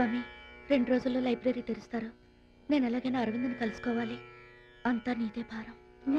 స్వామి రెండు రోజుల్లో లైబ్రరీ తెరుస్తారు నేను ఎలాగైనా అరవింద్ని కలుసుకోవాలి అంతా నీదే భారం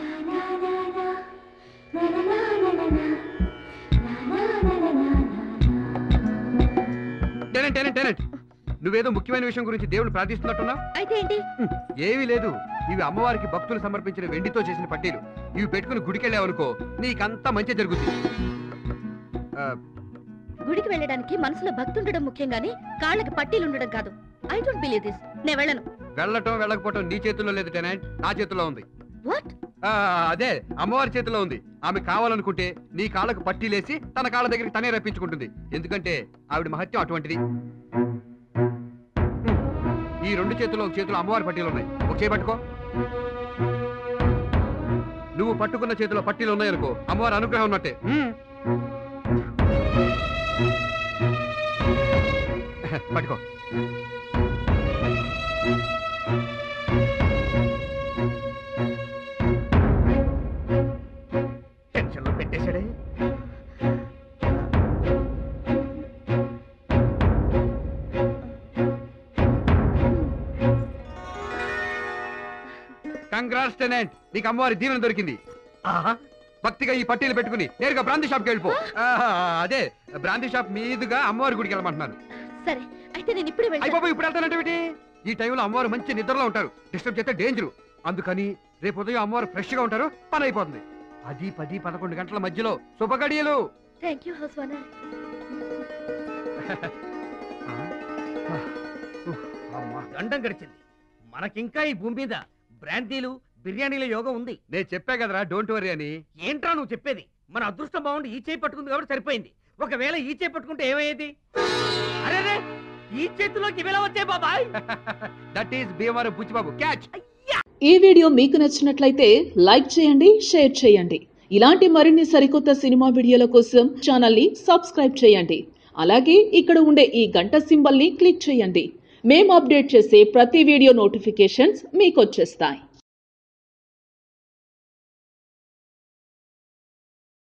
టెనెంట్ టెనెంట్ టెనెంట్ నువ్వేదో ముఖ్యమైన విషయం గురించి దేవుని ప్రార్థిస్తున్నట్టున్నావు అయితే ఏంటి ఏమీ లేదు ఇవి అమ్మవారికి భక్తులు సమర్పించిన వెండితో చేసిన పట్టీలు ఇవి పెట్టుకుని గుడికెళ్ళావనుకో నీకంతా మంచి జరుగుతుంది ఆ, గుడికి వెళ్ళడానికి మనసులో భక్తి ఉండడం ముఖ్యం గాని కాళ్ళకి పట్టీలు ఉండడం కాదు ఐ డోంట్ బిలీవ్ దిస్ నేను వెళ్ళను వెళ్ళటం వెళ్ళకపోవటం నీ చేతుల్లో లేదు టెనెంట్ నా చేతుల్లో ఉంది వాట్ ఆ, అదే అమ్మవారి చేతిలో ఉంది ఆమె కావాలనుకుంటే నీ కాళ్ళకు పట్టీలేసి తన కాళ్ళ దగ్గరికి తనే రప్పించుకుంటుంది ఎందుకంటే ఆవిడ మహత్యం అటువంటిది హ్మ్. ఈ రెండు చేతుల్లో ఒక చేతిలో అమ్మవారి పట్టీలు ఉన్నాయి ఒక చేయి పట్టుకో నువ్వు పట్టుకున్న చేతిలో పట్టీలు ఉన్నాయనుకో అమ్మవారి అనుగ్రహం ఉన్నట్టే హ్మ్. పట్టుకో టెన్షన్లో పెట్టేశాడే కంగ్రాట్స్ టెనెంట్ నీకు అమ్మవారి దీవెన దొరికింది భక్తిగా ఈ పట్టీలు పెట్టుకుని నేరుగా బ్రాంతి షాప్కి వెళ్ళిపో ఆహా, అదే బ్రాంతి షాప్ మీదుగా అమ్మవారి గుడికి వెళ్ళమంటున్నాను సరే అయితే నేను ఇప్పుడే వెళ్తాను అయిపోయి ఇప్పుడు వెళ్తానంటే ఈ టైంలో అమ్మవారు మంచి నిద్రలో ఉంటారు డిస్టర్బ్ చేస్తే డేంజర్ అందుకని రేపు ఉదయం అమ్మవారు ఫ్రెష్ గా ఉంటారు పని అయిపోతుంది పది పది పదకొండు గంటల మధ్యలో శుభగడియలు థ్యాంక్ యూ హౌస్ ఓనర్ గండం గడిచింది మనకింకా ఈ భూమి మీద బ్రాందీలు బిర్యానీల యోగం ఉంది నేను చెప్పా కదరా డోంట్ వరీ అని ఏంట్రా నువ్వు చెప్పేది మన అదృష్టం బాగుండి ఈ చేయి పట్టుకుంది కాబట్టి సరిపోయింది ఒకవేళ ఈ చేయి పట్టుకుంటే ఏమయ్యేది అరే ఈ చేతిలోకి ఇవేలా వచ్చాయి బాబాయ్ that is Bhimavaram Buchibabu catch ఈ వీడియో మీకు నచ్చినట్లయితే లైక్ చేయండి షేర్ చేయండి ఇలాంటి మరిన్ని సరికొత్త సినిమా వీడియోల కోసం ఛానల్ని సబ్స్క్రైబ్ చేయండి అలాగే ఇక్కడ ఉండే ఈ గంట సింబల్ని క్లిక్ చేయండి మేము అప్డేట్ చేసే ప్రతి వీడియో నోటిఫికేషన్స్ మీకు వచ్చేస్తాయి